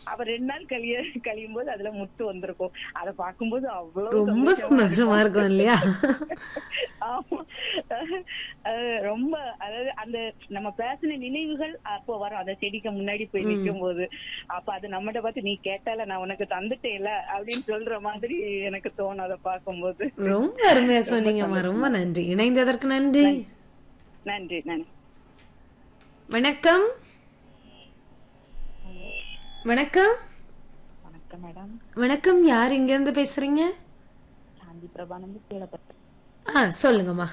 அப்ப ரெண்டு நாள் கழிய கழியும் போது அதுல முத்து வந்திருக்கும் அதை பார்க்கும்போது அவ்வளவு ரொம்ப சந்தோஷமா சந்தோஷமா இருக்கும் இல்லையா ஆமா அஹ் ரொம்ப அதாவது அந்த நம்ம பேசின நினைவுகள் அப்போ வரும் அந்த செடிக்கு முன்னாடி போய் நிக்கும் போது அப்ப அது நம்மகிட்ட பார்த்து நீ கேட்டால நான் உனக்கு தந்துட்டேல அப்படின்னு சொல்ற மாதிரி எனக்கு தோணும் அதை பார்க்கும்போது ரொம்ப அருமையா சொன்னீங்கம்மா ரொம்ப நன்றி இணைந்ததற்கு நன்றி நன்றி நன்றி வணக்கம் வணக்கம் வணக்கம் மேடம் வணக்கம் யார் இங்க இருந்து பேசுறீங்க சாந்தி பிரபானந்து கீழே பத்து ஆ சொல்லுங்கம்மா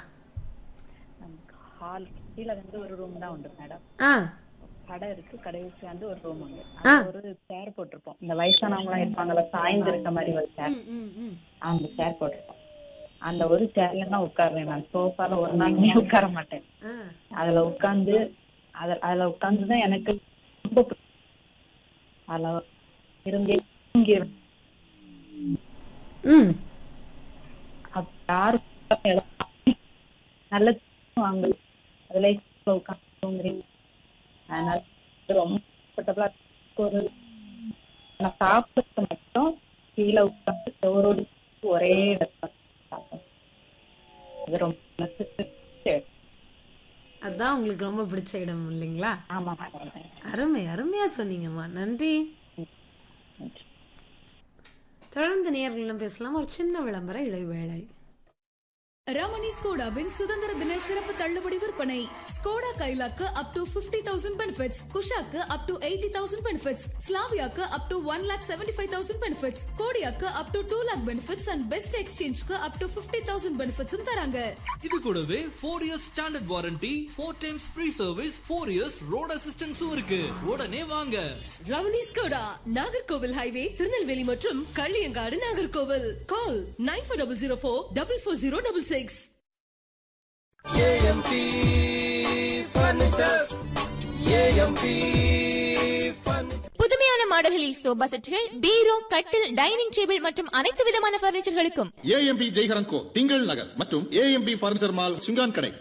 ஹால் கீழே வந்து ஒரு ரூம் தான் உண்டு மேடம் ஆ கடை இருக்கு கடையை சேர்ந்து ஒரு ரூம் உண்டு ஆ. அங்க ஒரு சேர் போட்டிருப்போம் இந்த வயசானவங்க எல்லாம் இருப்பாங்கல்ல சாய்ந்து இருக்க மாதிரி ஒரு சேர் அந்த சேர் போட்டிருப்போம் அந்த ஒரு சேர்ல தான் உட்காருவேன் நான் சோஃபால ஒரு நாளுமே உட்கார மாட்டேன் ஆ. அதுல உட்கார்ந்து அத அதுல உட்கார்ந்து தான் எனக்கு ரொம்ப பிடிக்கும். அதுல இருந்தே தூங்கிடுவேன். ம் அப்ப யாரு நல்ல வாங்க அதுல உட்காந்து தூங்குறீங்க அதனால இது ரொம்ப கம்ஃபர்டபுளா ஒரு நான் சாப்பிட்டு மட்டும் கீழே உட்காந்து செவரோடு ஒரே இடத்துல சாப்பிடுவேன் அது ரொம்ப மனசுக்கு பிடிச்ச இடம். அதான் உங்களுக்கு ரொம்ப பிடிச்ச இடம் இல்லைங்களா ஆமா மேடம் அருமை அருமையா சொன்னீங்கம்மா நன்றி தொடர்ந்து நேர்களிடம் பேசலாம் ஒரு சின்ன விளம்பர இடைவேளை ரமணி ஸ்கோடாவின் சுதந்திர தின சிறப்பு தள்ளுபடி விற்பனை ஸ்கோடா கைலாக்கு up to fifty thousand benefits குஷாக்கு up to eighty thousand benefits ஸ்லாவியாக்கு up to one lakh seventy five thousand benefits கோடியாக்கு up to two lakh benefits and best எக்ஸ்சேஞ்ச்க்கு அப் டு பிப்டி தௌசண்ட் பெனிஃபிட்ஸும் தராங்க இது கூடவே four years standard warranty four times free service four years road அசிஸ்டன்ஸும் இருக்கு உடனே வாங்க ரமணி ஸ்கோடா நாகர்கோவில் ஹைவே திருநெல்வேலி மற்றும் Kalliyankadu Nagercoil call nine four double zero four double four zero double six AMP furnitures AMP furniture புதுமையான மாடல்களில் சோபா செட்டுகள் பீரோ கட்டில் டைனிங் டேபிள் மற்றும் அனைத்து விதமான பர்னிச்சர்களுக்கும் ஏஎம்பி ஜெய்ஹரன் கோ திங்கள் நகர் மற்றும் ஏஎம்பி பர்னிச்சர் மால் சுங்கான் கடை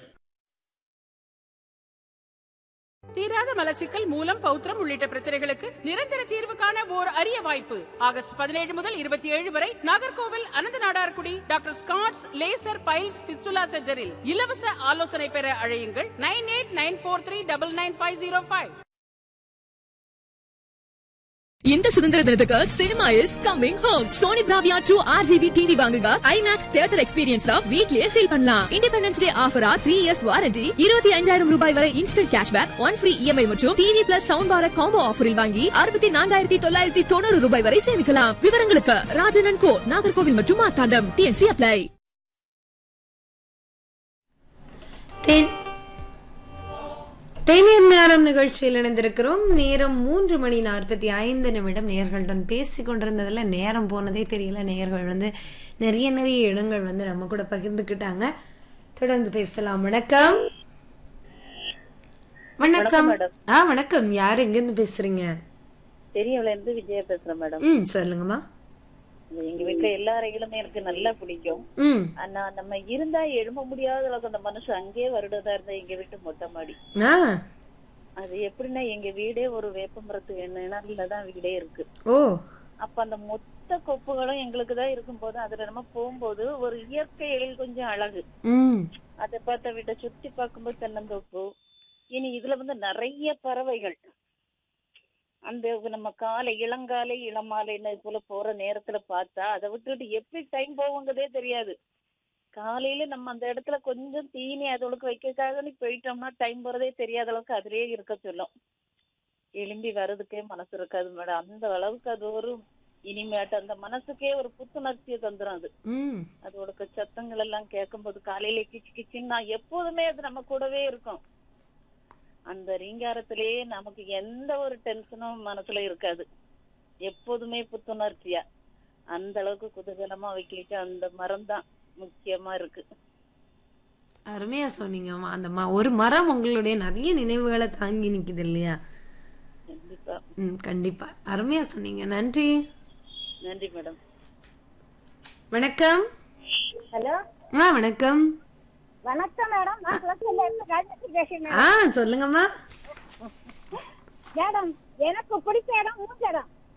தீராத மலச்சிக்கல் மூலம் பௌத்திரம் உள்ளிட்ட பிரச்சனைகளுக்கு நிரந்தர தீர்வு காண ஓர் அரிய வாய்ப்பு ஆகஸ்ட் பதினேழு முதல் இருபத்தி ஏழு வரை Nagercoil Anantha Nadarkudi doctor Scott's laser piles fistula சென்டரில் இலவச ஆலோசனை பெற அழையுங்கள் nine eight nine four three double nine five zero five இந்த சுதந்திர தினத்துக்கு cinema is coming home Sony Bravia true RGB TV வாங்குங்க ஐமேக்ஸ் தியேட்டர் எக்ஸ்பீரியன்ஸ் வீட்லயே ஃபீல் பண்ணலாம் இண்டிபெண்டன்ஸ் டே ஆஃபரா த்ரீ இயர்ஸ் வாரண்டி இருபத்தி அஞ்சாயிரம் ரூபாய் வரை instant cashback one free EMI மற்றும் TV plus sound bar combo ஆஃபரில் வாங்கி அறுபத்தி நான்காயிரத்தி தொள்ளாயிரத்தி தொண்ணூறு ரூபாய் வரை சேமிக்கலாம் விவரங்களுக்கு ராஜனன் கோ நாகர்கோவில் மற்றும் மாத்தாண்டம் டிஎன்சி அப்ளை தேன் தேநீர் நேரம் நிகழ்ச்சியில் இணைந்திருக்கிறோம் நேரம் மூன்று மணி நாற்பத்தி ஐந்து நிமிடம் நேர்களுடன் பேசி கொண்டிருந்ததுல நேரம் போனதே தெரியல நேர்கள் வந்து நிறைய நிறைய இடங்கள் வந்து நம்ம கூட பகிர்ந்துக்கிட்டாங்க தொடர்ந்து பேசலாம் வணக்கம் வணக்கம் ஆ வணக்கம் யார் எங்க இருந்து பேசுறீங்க பெரியவள இருந்து விஜயா பேசுறேன் மேடம் ம் சொல்லுங்கம்மா எங்க வீட்டுல எல்லா ரயிலுமே எனக்கு நல்லா பிடிக்கும் ம் ஆனா நம்ம இருந்தா எழும்ப முடியாத அளவுக்கு அந்த மனுஷன் அங்கேயே வருடதா இருந்தா எங்க வீட்டு மொட்டை மாடி ஆ அது எப்படின்னா எங்க வீடே ஒரு வேப்பமரத்து நிழல்ல தான் வீடே இருக்கு ஓ அப்ப அந்த மொத்த கொப்புகளும் எங்களுக்கு தான் இருக்கும் போது அதுல நம்ம போகும்போது ஒரு இயற்கை எழில் கொஞ்சம் அழகு ம் அதை பார்த்த வீட்டை சுத்தி பார்க்கும்போது தென்னந்தோப்பு இனி இதுல வந்து நிறைய பறவைகள் அந்த நம்ம காலை இளங்காலை இளமாலைன்னு இது போல போற நேரத்துல பார்த்தா அதை விட்டுட்டு எப்படி டைம் போகுங்கிறதே தெரியாது காலையில நம்ம அந்த இடத்துல கொஞ்சம் தீனி அதோளுக்கு வைக்கிறதுக்காக போயிட்டோம்னா டைம் போறதே தெரியாத அளவுக்கு அதிலேயே இருக்க சொல்லும் எழும்பி வர்றதுக்கே மனசு இருக்காது மேடம் அந்த அளவுக்கு அது ஒரு இனிமேட்டு அந்த மனசுக்கே ஒரு புத்துணர்ச்சியை தந்துரும் அது ம் அதோட சத்தங்கள் எல்லாம் கேட்கும்போது காலையில கிச்சு கிச்சின்னு நான் எப்போதுமே அது நம்ம கூடவே இருக்கும் அந்த ரீங்காரத்திலேயே நமக்கு எந்த ஒரு டென்ஷனும் மனசுல இருக்காது எப்போதுமே புத்துணர்ச்சியா அந்த அளவுக்கு குதூகலமா வைக்க அந்த மரம் தான் முக்கியமா இருக்கு அருமையா சொன்னீங்கம்மா அந்த ம ஒரு மரம் உங்களுடைய நிறைய நினைவுகளை தாங்கி நிக்குது இல்லையா கண்டிப்பா ம் கண்டிப்பா அருமையா சொன்னீங்க நன்றி நன்றி மேடம் வணக்கம் ஹலோ ஆ வணக்கம் வணக்கம் மேடம் நான் குளத்துல இருந்து காயத்ரி பேசுறேன் ஆ சொல்லுங்கம்மா மேடம் எனக்கு பிடிச்ச இடம் மூச்சு இடம்